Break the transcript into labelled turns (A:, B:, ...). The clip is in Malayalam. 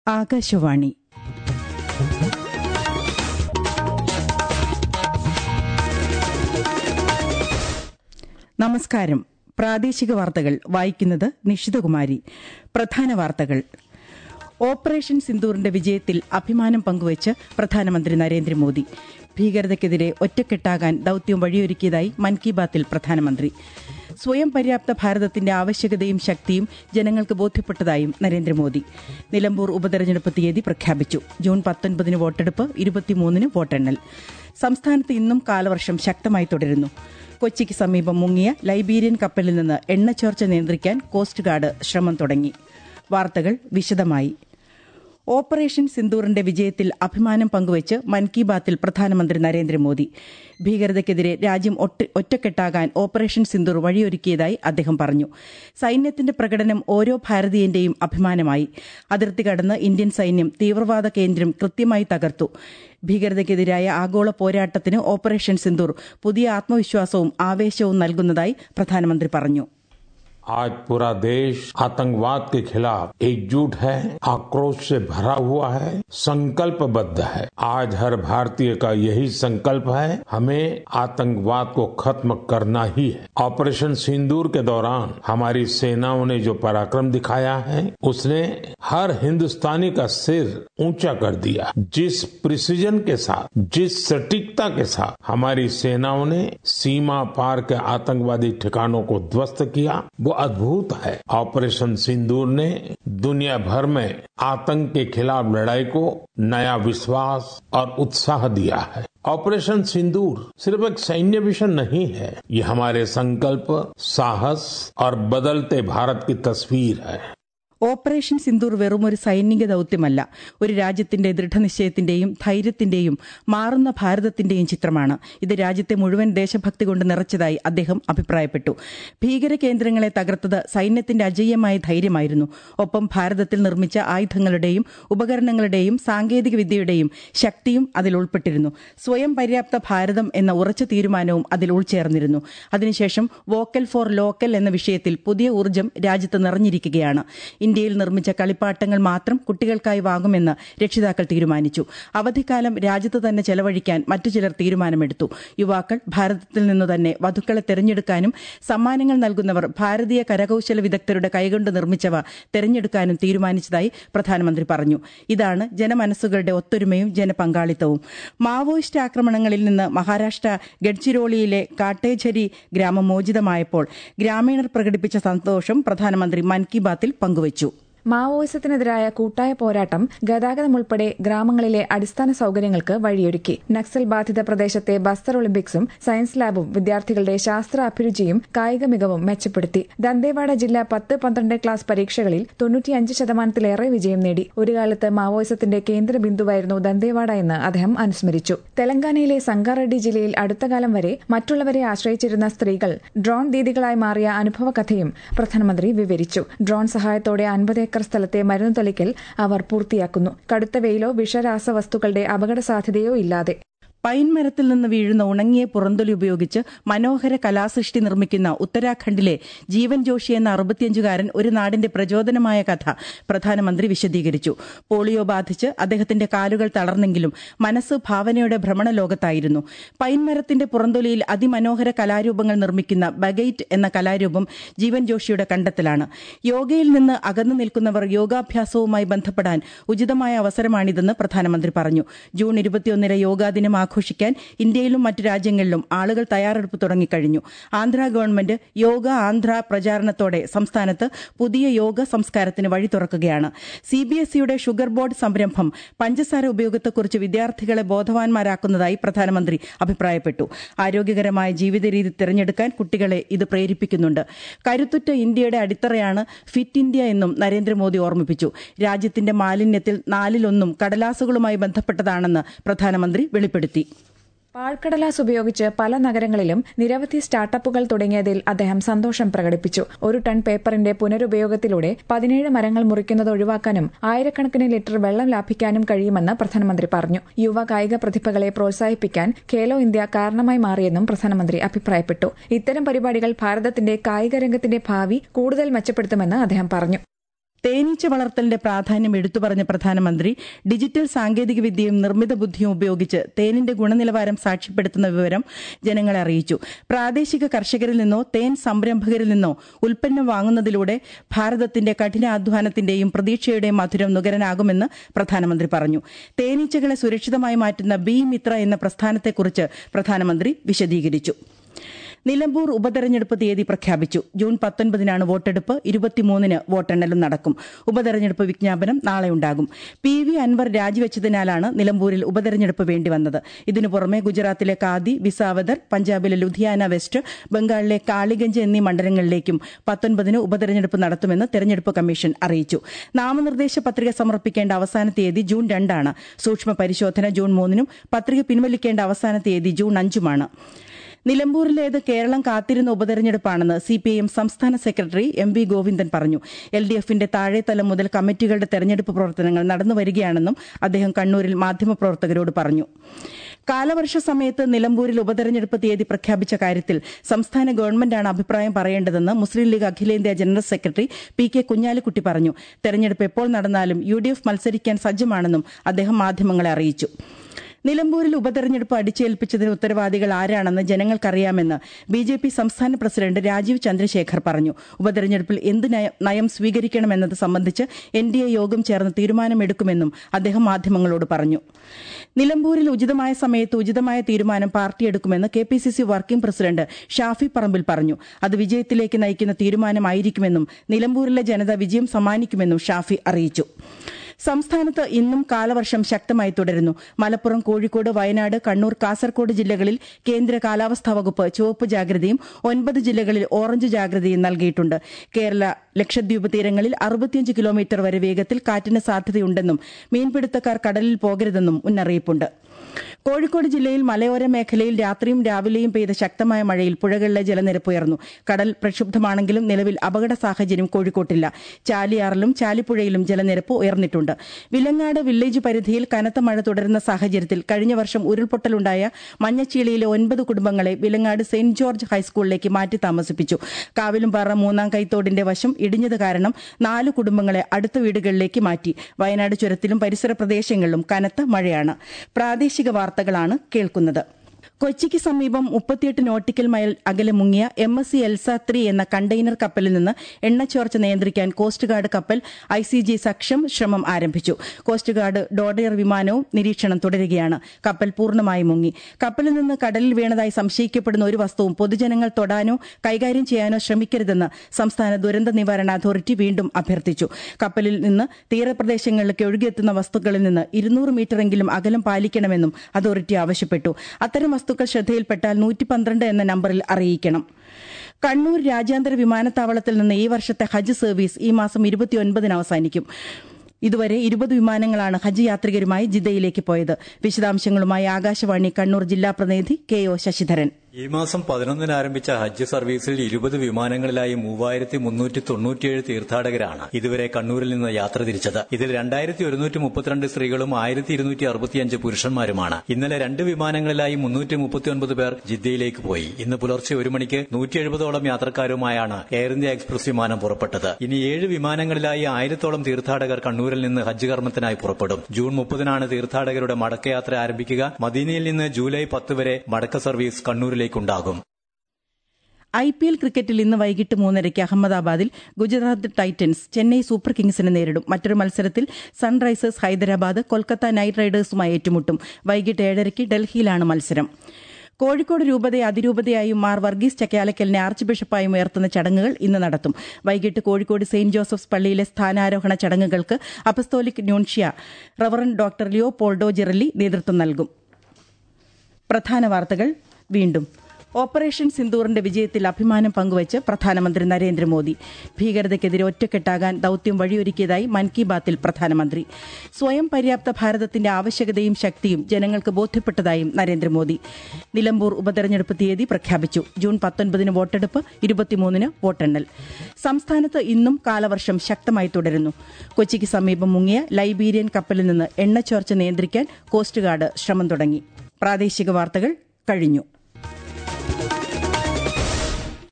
A: ആകാശവാണി നമസ്കാരം പ്രാദേശിക വാർത്തകൾ വായിക്കുന്നത് നിഷിതകുമാരി പ്രധാന വാർത്തകൾ ഓപ്പറേഷൻ സിന്ദൂറിന്റെ വിജയത്തിൽ അഭിമാനം പങ്കുവച്ച് പ്രധാനമന്ത്രി നരേന്ദ്രമോദി ഭീകരതയ്ക്കെതിരെ ഒറ്റക്കെട്ടാകാൻ ദൌത്യം വഴിയൊരുക്കിയതായി മൻ കി ബാത്തിൽ പ്രധാനമന്ത്രി സ്വയം പര്യാപ്ത ഭാരതത്തിന്റെ ആവശ്യകതയും ശക്തിയും ജനങ്ങൾക്ക് ബോധ്യപ്പെട്ടതായും നരേന്ദ്രമോദി നിലമ്പൂർ ഉപതെരഞ്ഞെടുപ്പ് തീയതി പ്രഖ്യാപിച്ചു ജൂൺ പത്തൊൻപതിന് വോട്ടെടുപ്പ് ഇരുപത്തിമൂന്നിന് വോട്ടെണ്ണൽ സംസ്ഥാനത്ത് ഇന്നും കാലവർഷം ശക്തമായി തുടരുന്നു കൊച്ചിക്ക് സമീപം മുങ്ങിയ ലൈബീരിയൻ കപ്പലിൽ നിന്ന് എണ്ണച്ചോർച്ച നിയന്ത്രിക്കാൻ കോസ്റ്റ് ഗാർഡ് ശ്രമം തുടങ്ങി വാർത്തകൾ വിശദമായി ഓപ്പറേഷൻ സിന്ദൂറിന്റെ വിജയത്തിൽ അഭിമാനം പങ്കുവച്ച് മൻ കി ബാത്തിൽ പ്രധാനമന്ത്രി നരേന്ദ്രമോദി ഭീകരതയ്ക്കെതിരെ രാജ്യം ഒറ്റക്കെട്ടാകാൻ ഓപ്പറേഷൻ സിന്ദൂർ വഴിയൊരുക്കിയതായി അദ്ദേഹം പറഞ്ഞു സൈന്യത്തിന്റെ പ്രകടനം ഓരോ ഭാരതീയന്റെയും അഭിമാനമായി അതിർത്തി കടന്ന് ഇന്ത്യൻ സൈന്യം തീവ്രവാദ കേന്ദ്രം കൃത്യമായി തകർത്തു ഭീകരതയ്ക്കെതിരായ ആഗോള പോരാട്ടത്തിന് ഓപ്പറേഷൻ സിന്ദൂർ പുതിയ ആത്മവിശ്വാസവും ആവേശവും നൽകുന്നതായി പ്രധാനമന്ത്രി പറഞ്ഞു
B: आज पूरा देश आतंकवाद के खिलाफ एकजुट है आक्रोश से भरा हुआ है संकल्पबद्ध है आज हर भारतीय का यही संकल्प है हमें आतंकवाद को खत्म करना ही है ऑपरेशन सिंदूर के दौरान हमारी सेनाओं ने जो पराक्रम दिखाया है उसने हर हिंदुस्तानी का सिर ऊंचा कर दिया जिस प्रिसीजन के साथ जिस सटीकता के साथ हमारी सेनाओं ने सीमा पार के आतंकवादी ठिकानों को ध्वस्त किया वो अद्भुत है ऑपरेशन सिंदूर ने दुनिया भर में आतंक के खिलाफ लड़ाई को नया विश्वास और उत्साह दिया है ऑपरेशन सिंदूर सिर्फ एक सैन्य मिशन नहीं है ये हमारे संकल्प साहस और बदलते भारत की तस्वीर है
A: ഓപ്പറേഷൻ സിന്ദൂർ വെറും ഒരു സൈനിക ദൌത്യമല്ല ഒരു രാജ്യത്തിന്റെ ദൃഢനിശ്ചയത്തിന്റെയും ധൈര്യത്തിന്റെയും മാറുന്ന ഭാരതത്തിന്റെയും ചിത്രമാണ് ഇത് രാജ്യത്തെ മുഴുവൻ ദേശഭക്തി കൊണ്ട് നിറച്ചതായി അദ്ദേഹം അഭിപ്രായപ്പെട്ടു ഭീകര കേന്ദ്രങ്ങളെ തകർത്തത് സൈന്യത്തിന്റെ അജയ്യമായ ധൈര്യമായിരുന്നു ഒപ്പം ഭാരതത്തിൽ നിർമ്മിച്ച ആയുധങ്ങളുടെയും ഉപകരണങ്ങളുടെയും സാങ്കേതിക വിദ്യയുടെയും ശക്തിയും അതിൽ ഉൾപ്പെട്ടിരുന്നു സ്വയം പര്യാപ്ത ഭാരതം എന്ന ഉറച്ച തീരുമാനവും അതിൽ ഉൾച്ചേർന്നിരുന്നു അതിനുശേഷം വോക്കൽ ഫോർ ലോക്കൽ എന്ന വിഷയത്തിൽ പുതിയ ഊർജ്ജം രാജ്യത്ത് നിറഞ്ഞിരിക്കുകയാണ് ഇന്ത്യയിൽ നിർമ്മിച്ച കളിപ്പാട്ടങ്ങൾ മാത്രം കുട്ടികൾക്കായി വാങ്ങുമെന്ന് രക്ഷിതാക്കൾ തീരുമാനിച്ചു അവധിക്കാലം രാജ്യത്ത് തന്നെ ചെലവഴിക്കാൻ മറ്റു ചിലർ തീരുമാനമെടുത്തു യുവാക്കൾ ഭാരതത്തിൽ നിന്നു തന്നെ വധുക്കളെ തെരഞ്ഞെടുക്കാനും സമ്മാനങ്ങൾ നൽകുന്നവർ ഭാരതീയ കരകൌശല വിദഗ്ധരുടെ കൈകൊണ്ട് നിർമ്മിച്ചവ തെരഞ്ഞെടുക്കാനും തീരുമാനിച്ചതായി പ്രധാനമന്ത്രി പറഞ്ഞു ഇതാണ് ജനമനസ്സുകളുടെ ഒത്തൊരുമയും ജനപങ്കാളിത്തവും മാവോയിസ്റ്റ് ആക്രമണങ്ങളിൽ നിന്ന് മഹാരാഷ്ട്ര ഗഡ്ചിരോളിയിലെ കാട്ടേझരി ഗ്രാമം മോചിതമായപ്പോൾ ഗ്രാമീണർ പ്രകടിപ്പിച്ച സന്തോഷം പ്രധാനമന്ത്രി മൻ കി ബാത്തിൽ പങ്കുവച്ചു
C: മാവോയിസത്തിനെതിരായ കൂട്ടായ പോരാട്ടം ഗതാഗതം ഉൾപ്പെടെ ഗ്രാമങ്ങളിലെ അടിസ്ഥാന സൌകര്യങ്ങൾക്ക് വഴിയൊരുക്കി നക്സൽ ബാധിത പ്രദേശത്തെ ബസ്തർ ഒളിമ്പിക്സും സയൻസ് ലാബും വിദ്യാർത്ഥികളുടെ ശാസ്ത്ര അഭിരുചിയും കായിക മികവും മെച്ചപ്പെടുത്തി ദന്തേവാഡ ജില്ല പത്ത് പന്ത്രണ്ട് ക്ലാസ് പരീക്ഷകളിൽ തൊണ്ണൂറ്റിയഞ്ച് ശതമാനത്തിലേറെ വിജയം നേടി ഒരു കാലത്ത് മാവോയിസത്തിന്റെ കേന്ദ്ര ബിന്ദുവായിരുന്നു ദന്തേവാഡ എന്ന് അദ്ദേഹം അനുസ്മരിച്ചു തെലങ്കാനയിലെ സംഗാറെഡ്ഡി ജില്ലയിൽ അടുത്ത കാലം വരെ മറ്റുള്ളവരെ ആശ്രയിച്ചിരുന്ന സ്ത്രീകൾ ഡ്രോൺ ദീദികളായി മാറിയ അനുഭവകഥയും പ്രധാനമന്ത്രി വിവരിച്ചു ഡ്രോൺ സഹായത്തോടെ അൻപത് ഏക്കർ സ്ഥലത്തെ മരുന്ന് തളിക്കൽ അവർ പൂർത്തിയാക്കുന്നു കടുത്ത വെയിലോ വിഷരാസവസ്തുക്കളുടെ അപകട സാധ്യതയോ ഇല്ലാതെ
A: പൈൻ മരത്തിൽ നിന്ന് വീഴുന്ന ഉണങ്ങിയ പുറന്തൊലി ഉപയോഗിച്ച് മനോഹര കലാസൃഷ്ടി നിർമ്മിക്കുന്ന ഉത്തരാഖണ്ഡിലെ ജീവൻ ജോഷി എന്ന അറുപത്തിയഞ്ചുകാരൻ ഒരു നാടിന്റെ പ്രചോദനമായ കഥ പ്രധാനമന്ത്രി വിശദീകരിച്ചു പോളിയോ ബാധിച്ച് അദ്ദേഹത്തിന്റെ കാലുകൾ തളർന്നെങ്കിലും മനസ്സ് ഭാവനയുടെ ഭ്രമണലോകത്തായിരുന്നു പൈൻ മരത്തിന്റെ പുറന്തൊലിയിൽ അതിമനോഹര കലാരൂപങ്ങൾ നിർമ്മിക്കുന്ന ബഗൈറ്റ് എന്ന കലാരൂപം ജീവൻ ജോഷിയുടെ കണ്ടെത്തലാണ് യോഗയിൽ നിന്ന് അകന്നു നിൽക്കുന്നവർ യോഗാഭ്യാസവുമായി ബന്ധപ്പെടാൻ ഉചിതമായ അവസരമാണിതെന്ന് പ്രധാനമന്ത്രി പറഞ്ഞു ജൂൺ ഇരുപത്തിയൊന്നിലെ യോഗാ ദിനം ആഘോഷിക്കാൻ ഇന്ത്യയിലും മറ്റു രാജ്യങ്ങളിലും ആളുകൾ തയ്യാറെടുപ്പ് തുടങ്ങിക്കഴിഞ്ഞു ആന്ധ്ര ഗവൺമെന്റ് യോഗ ആന്ധ്ര പ്രചാരണത്തോടെ സംസ്ഥാനത്ത് പുതിയ യോഗ സംസ്കാരത്തിന് വഴി തുറക്കുകയാണ് സിബിഎസ്ഇയുടെ ഷുഗർ ബോർഡ് സംരംഭം പഞ്ചസാര ഉപയോഗത്തെക്കുറിച്ച് വിദ്യാർത്ഥികളെ ബോധവാന്മാരാക്കുന്നതായി പ്രധാനമന്ത്രി അഭിപ്രായപ്പെട്ടു ആരോഗ്യകരമായ ജീവിത രീതി തിരഞ്ഞെടുക്കാൻ കുട്ടികളെ ഇത് പ്രേരിപ്പിക്കുന്നുണ്ട് കരുത്തുറ്റ ഇന്ത്യയുടെ അടിത്തറയാണ് ഫിറ്റ് ഇന്ത്യ എന്നും നരേന്ദ്രമോദി ഓർമ്മിപ്പിച്ചു രാജ്യത്തിന്റെ മാലിന്യത്തിൽ നാലിലൊന്നും കടലാസുകളുമായി ബന്ധപ്പെട്ടതാണെന്ന് പ്രധാനമന്ത്രി വെളിപ്പെടുത്തി
C: പാഴ്ക്കടലാസ് ഉപയോഗിച്ച് പല നഗരങ്ങളിലും നിരവധി സ്റ്റാർട്ടപ്പുകൾ തുടങ്ങിയതിൽ അദ്ദേഹം സന്തോഷം പ്രകടിപ്പിച്ചു ഒരു ടൺ പേപ്പറിന്റെ പുനരുപയോഗത്തിലൂടെ പതിനേഴ് മരങ്ങൾ മുറിക്കുന്നത് ഒഴിവാക്കാനും ആയിരക്കണക്കിന് ലിറ്റർ വെള്ളം ലാഭിക്കാനും കഴിയുമെന്ന് പ്രധാനമന്ത്രി പറഞ്ഞു യുവ കായിക പ്രതിഭകളെ പ്രോത്സാഹിപ്പിക്കാൻ ഖേലോ ഇന്ത്യ കാരണമായി മാറിയെന്നും പ്രധാനമന്ത്രി അഭിപ്രായപ്പെട്ടു ഇത്തരം പരിപാടികൾ ഭാരതത്തിന്റെ കായിക രംഗത്തിന്റെ ഭാവി കൂടുതൽ മെച്ചപ്പെടുത്തുമെന്ന് അദ്ദേഹം പറഞ്ഞു
A: തേനീച്ച വളർത്തലിന്റെ പ്രാധാന്യം എടുത്തു പറഞ്ഞ പ്രധാനമന്ത്രി ഡിജിറ്റൽ സാങ്കേതികവിദ്യയും നിർമ്മിത ബുദ്ധിയും ഉപയോഗിച്ച് തേനിന്റെ ഗുണനിലവാരം സാക്ഷ്യപ്പെടുത്തുന്ന വിവരം ജനങ്ങളെ അറിയിച്ചു പ്രാദേശിക കർഷകരിൽ നിന്നോ തേൻ സംരംഭകരിൽ നിന്നോ ഉൽപ്പന്നം വാങ്ങുന്നതിലൂടെ ഭാരതത്തിന്റെ കഠിനാധ്വാനത്തിന്റെയും പ്രതീക്ഷയുടെയും മധുരം നുകരാനാകുമെന്ന് പ്രധാനമന്ത്രി പറഞ്ഞു തേനീച്ചകളെ സുരക്ഷിതമായി മാറ്റുന്ന ബി മിത്ര എന്ന പ്രസ്ഥാനത്തെക്കുറിച്ച് പ്രധാനമന്ത്രി വിശദീകരിച്ചു നിലമ്പൂർ ഉപതെരഞ്ഞെടുപ്പ് തീയതി പ്രഖ്യാപിച്ചു ജൂൺ പത്തൊൻപതിനാണ് വോട്ടെടുപ്പ് ഇരുപത്തിമൂന്നിന് വോട്ടെണ്ണലും നടക്കും ഉപതെരഞ്ഞെടുപ്പ് വിജ്ഞാപനം നാളെ ഉണ്ടാകും പി വി അൻവർ രാജിവെച്ചതിനാലാണ് നിലമ്പൂരിൽ ഉപതെരഞ്ഞെടുപ്പ് വേണ്ടിവന്നത് ഇതിനു പുറമെ ഗുജറാത്തിലെ കാദി വിസാവദർ പഞ്ചാബിലെ ലുധിയാന വെസ്റ്റ് ബംഗാളിലെ കാളിഗഞ്ച് എന്നീ മണ്ഡലങ്ങളിലേക്കും പത്തൊൻപതിന് ഉപതെരഞ്ഞെടുപ്പ് നടത്തുമെന്ന് തെരഞ്ഞെടുപ്പ് കമ്മീഷൻ അറിയിച്ചു നാമനിർദ്ദേശ പത്രിക സമർപ്പിക്കേണ്ട അവസാന തീയതി ജൂൺ രണ്ടാണ് സൂക്ഷ്മ പരിശോധന ജൂൺ മൂന്നിനും പത്രിക പിൻവലിക്കേണ്ട അവസാന തീയതി ജൂൺ അഞ്ചുമാണ് നിലമ്പൂരിലേത് കേരളം കാത്തിരുന്ന ഉപതെരഞ്ഞെടുപ്പാണെന്ന് സിപിഐഎം സംസ്ഥാന സെക്രട്ടറി എം വി ഗോവിന്ദൻ പറഞ്ഞു എൽ ഡി എഫിന്റെ താഴെത്തലം മുതൽ കമ്മിറ്റികളുടെ തെരഞ്ഞെടുപ്പ് പ്രവർത്തനങ്ങൾ നടന്നുവരികയാണെന്നും അദ്ദേഹം കണ്ണൂരിൽ മാധ്യമപ്രവർത്തകരോട് പറഞ്ഞു കാലവർഷ സമയത്ത് നിലമ്പൂരിൽ ഉപതെരഞ്ഞെടുപ്പ് തീയതി പ്രഖ്യാപിച്ച കാര്യത്തിൽ സംസ്ഥാന ഗവൺമെന്റാണ് അഭിപ്രായം പറയേണ്ടതെന്ന് മുസ്ലിം ലീഗ് അഖിലേന്ത്യാ general secretary P K Kunhalikutty പറഞ്ഞു തെരഞ്ഞെടുപ്പ് എപ്പോൾ നടന്നാലും യു ഡി എഫ് മത്സരിക്കാൻ സജ്ജമാണെന്നും അദ്ദേഹം മാധ്യമങ്ങളെ അറിയിച്ചു നിലമ്പൂരിൽ ഉപതെരഞ്ഞെടുപ്പ് അടിച്ചേൽപ്പിച്ചതിന് ഉത്തരവാദികൾ ആരാണെന്ന് ജനങ്ങൾക്കറിയാമെന്ന് ബി ജെ പി സംസ്ഥാന പ്രസിഡന്റ് രാജീവ് ചന്ദ്രശേഖർ പറഞ്ഞു ഉപതെരഞ്ഞെടുപ്പിൽ എന്ത് നയം സ്വീകരിക്കണമെന്നത് സംബന്ധിച്ച് എൻ ഡി എ യോഗം ചേർന്ന് തീരുമാനമെടുക്കുമെന്നും അദ്ദേഹം മാധ്യമങ്ങളോട് പറഞ്ഞു നിലമ്പൂരിൽ ഉചിതമായ സമയത്ത് ഉചിതമായ തീരുമാനം പാർട്ടിയെടുക്കുമെന്ന് K P C C working president Shafi Parambil പറഞ്ഞു അത് വിജയത്തിലേക്ക് നയിക്കുന്ന തീരുമാനമായിരിക്കുമെന്നും നിലമ്പൂരിലെ ജനത വിജയം സമ്മാനിക്കുമെന്നും ഷാഫി അറിയിച്ചു സംസ്ഥാനത്ത് ഇന്നും കാലവർഷം ശക്തമായി തുടരുന്നു മലപ്പുറം കോഴിക്കോട് വയനാട് കണ്ണൂർ കാസർകോട് ജില്ലകളിൽ കേന്ദ്ര കാലാവസ്ഥാ വകുപ്പ് ചുവപ്പ് ജാഗ്രതയും ഒൻപത് ജില്ലകളിൽ ഓറഞ്ച് ജാഗ്രതയും നൽകിയിട്ടുണ്ട് കേരള ലക്ഷദ്വീപ് തീരങ്ങളിൽ അറുപത്തിയഞ്ച് കിലോമീറ്റർ വരെ വേഗത്തിൽ കാറ്റിന് സാധ്യതയുണ്ടെന്നും മീൻപിടുത്തക്കാർ കടലിൽ പോകരുതെന്നും മുന്നറിയിപ്പുണ്ട് കോഴിക്കോട് ജില്ലയിൽ മലയോര മേഖലയിൽ രാത്രിയും രാവിലെയും പെയ്ത ശക്തമായ മഴയിൽ പുഴകളിലെ ജലനിരപ്പ് ഉയർന്നു കടൽ പ്രക്ഷുബ്ധമാണെങ്കിലും നിലവിൽ അപകട സാഹചര്യം കോഴിക്കോട്ടില്ല ചാലിയാറിലും ചാലിപ്പുഴയിലും ജലനിരപ്പ് ഉയർന്നിട്ടുണ്ട് വിലങ്ങാട് വില്ലേജ് പരിധിയിൽ കനത്ത മഴ തുടരുന്ന സാഹചര്യത്തിൽ കഴിഞ്ഞ വർഷം ഉരുൾപൊട്ടലുണ്ടായ മഞ്ഞച്ചീളിയിലെ ഒൻപത് കുടുംബങ്ങളെ വിലങ്ങാട് സെന്റ് ജോർജ് ഹൈസ്കൂളിലേക്ക് മാറ്റി താമസിപ്പിച്ചു കാവിലുംപാറ മൂന്നാം കൈത്തോടിന്റെ വശം ഇടിഞ്ഞത് കാരണം നാല് കുടുംബങ്ങളെ അടുത്ത വീടുകളിലേക്ക് മാറ്റി വയനാട് ചുരത്തിലും പരിസര പ്രദേശങ്ങളിലും കനത്ത മഴയാണ് പ്രാദേശിക വാർത്തകളാണ് കേൾക്കുന്നത് കൊച്ചിക്ക് സമീപം മുപ്പത്തിയെട്ട് നോട്ടിക്കൽ മൈൽ അകലെ മുങ്ങിയ M S C Elsa three എന്ന കണ്ടെയ്നർ കപ്പലിൽ നിന്ന് എണ്ണച്ചോർച്ച നിയന്ത്രിക്കാൻ കോസ്റ്റ് ഗാർഡ് കപ്പൽ ഐ സി ജി സക്ഷം ശ്രമം ആരംഭിച്ചു കോസ്റ്റ് ഗാർഡ് ഡോഡയർ വിമാനവും നിരീക്ഷണം തുടരുകയാണ് കപ്പൽ പൂർണ്ണമായി മുങ്ങി കപ്പലിൽ നിന്ന് കടലിൽ വീണതായി സംശയിക്കപ്പെടുന്ന ഒരു വസ്തുവും പൊതുജനങ്ങൾ തൊടാനോ കൈകാര്യം ചെയ്യാനോ ശ്രമിക്കരുതെന്ന് സംസ്ഥാന ദുരന്ത നിവാരണ അതോറിറ്റി വീണ്ടും അഭ്യർത്ഥിച്ചു കപ്പലിൽ നിന്ന് തീരപ്രദേശങ്ങളിലേക്ക് ഒഴുകിയെത്തുന്ന വസ്തുക്കളിൽ നിന്ന് ഇരുന്നൂറ് മീറ്ററെങ്കിലും അകലം പാലിക്കണമെന്നും അതോറിറ്റി ആവശ്യപ്പെട്ടു അത്തരം വസ്തുക്കൾ ശ്രദ്ധയിൽപ്പെട്ടാൽ നൂറ്റി പന്ത്രണ്ട് എന്ന നമ്പറിൽ അറിയിക്കണം കണ്ണൂർ രാജ്യാന്തര വിമാനത്താവളത്തിൽ നിന്ന് ഈ വർഷത്തെ ഹജ്ജ് സർവീസ് ഈ മാസം ഇരുപത്തിയൊൻപതിന് അവസാനിക്കും ഇതുവരെ ഇരുപത് വിമാനങ്ങളാണ് ഹജ്ജ് യാത്രികരുമായി ജിദ്ദയിലേക്ക് പോയത് വിശദാംശങ്ങളുമായി ആകാശവാണി കണ്ണൂർ ജില്ലാ പ്രതിനിധി കെ ഒ ശശിധരൻ
D: ഈ മാസം പതിനൊന്നിന് ആരംഭിച്ച ഹജ്ജ് സർവീസിൽ ഇരുപത് വിമാനങ്ങളിലായി മൂവായിരത്തി മുന്നൂറ്റി തൊണ്ണൂറ്റിയേഴ് തീർത്ഥാടകരാണ് ഇതുവരെ കണ്ണൂരിൽ നിന്ന് യാത്ര തിരിച്ചത് ഇതിൽ രണ്ടായിരത്തി ഒരുന്നൂറ്റി മുപ്പത്തിരണ്ട് സ്ത്രീകളും ആയിരത്തി ഇരുന്നൂറ്റി അറുപത്തിയഞ്ച് പുരുഷന്മാരുമാണ് ഇന്നലെ രണ്ട് വിമാനങ്ങളിലായി മുന്നൂറ്റി മുപ്പത്തിയൊൻപത് പേർ ജിദ്ദയിലേക്ക് പോയി ഇന്ന് പുലർച്ചെ ഒരു മണിക്ക് നൂറ്റി എഴുപതോളം യാത്രക്കാരുമായാണ് എയർ ഇന്ത്യ എക്സ്പ്രസ് വിമാനം പുറപ്പെട്ടത് ഇനി ഏഴ് വിമാനങ്ങളിലായി ആയിരത്തോളം തീർത്ഥാടകർ കണ്ണൂരിൽ നിന്ന് ഹജ്ജ് കർമ്മത്തിനായി പുറപ്പെടും ജൂൺ മുപ്പതിനാണ് തീർത്ഥാടകരുടെ മടക്കയാത്ര ആരംഭിക്കുക മദീനയിൽ നിന്ന് ജൂലൈ പത്ത് വരെ മടക്ക സർവീസ് കണ്ണൂരിലേക്കുണ്ടാകും
A: ഐ പി എൽ ക്രിക്കറ്റിൽ ഇന്ന് വൈകിട്ട് മൂന്നരയ്ക്ക് അഹമ്മദാബാദിൽ ഗുജറാത്ത് ടൈറ്റൻസ് ചെന്നൈ സൂപ്പർ കിങ്സിനെ നേരിടും മറ്റൊരു മത്സരത്തിൽ സൺറൈസേഴ്സ് ഹൈദരാബാദ് കൊൽക്കത്ത നൈറ്റ് റൈഡേഴ്സുമായി ഏറ്റുമുട്ടും വൈകിട്ട് ഏഴരയ്ക്ക് ഡൽഹിയിലാണ് മത്സരം കോഴിക്കോട് രൂപതയെ അതിരൂപതയായും മാർ വർഗീസ് ചക്കയാലക്കലിനെ ആർച്ച് ബിഷപ്പായും ഉയർത്തുന്ന ചടങ്ങുകൾ ഇന്ന് നടത്തും വൈകിട്ട് കോഴിക്കോട് സെയിന്റ് ജോസഫ്സ് പള്ളിയിലെ സ്ഥാനാരോഹണ ചടങ്ങുകൾക്ക് apostolic nuncio reverend doctor Leopoldo Girelli നേതൃത്വം നൽകും പ്രധാന വാർത്തകൾ വീണ്ടും ഓപ്പറേഷൻ സിന്ദൂറിന്റെ വിജയത്തിൽ അഭിമാനം പങ്കുവച്ച് പ്രധാനമന്ത്രി നരേന്ദ്രമോദി ഭീകരതയ്ക്കെതിരെ ഒറ്റക്കെട്ടാകാൻ ദൌത്യം വഴിയൊരുക്കിയതായി മൻ കി ബാത്തിൽ പ്രധാനമന്ത്രി സ്വയം പര്യാപ്ത ഭാരതത്തിന്റെ ആവശ്യകതയും ശക്തിയും ജനങ്ങൾക്ക് ബോധ്യപ്പെട്ടതായും നരേന്ദ്രമോദി നിലമ്പൂർ ഉപതെരഞ്ഞെടുപ്പ് തീയതി പ്രഖ്യാപിച്ചു ജൂൺ പത്തൊൻപതിന് വോട്ടെടുപ്പ് ഇരുപത്തിമൂന്നിന് വോട്ടെണ്ണൽ സംസ്ഥാനത്ത് ഇന്നും കാലവർഷം ശക്തമായി തുടരുന്നു കൊച്ചിക്ക് സമീപം മുങ്ങിയ ലൈബീരിയൻ കപ്പലിൽ നിന്ന് എണ്ണച്ചോർച്ച നിയന്ത്രിക്കാൻ കോസ്റ്റ് ഗാർഡ് ശ്രമം തുടങ്ങി പ്രാദേശിക വാർത്തകൾ കഴിഞ്ഞു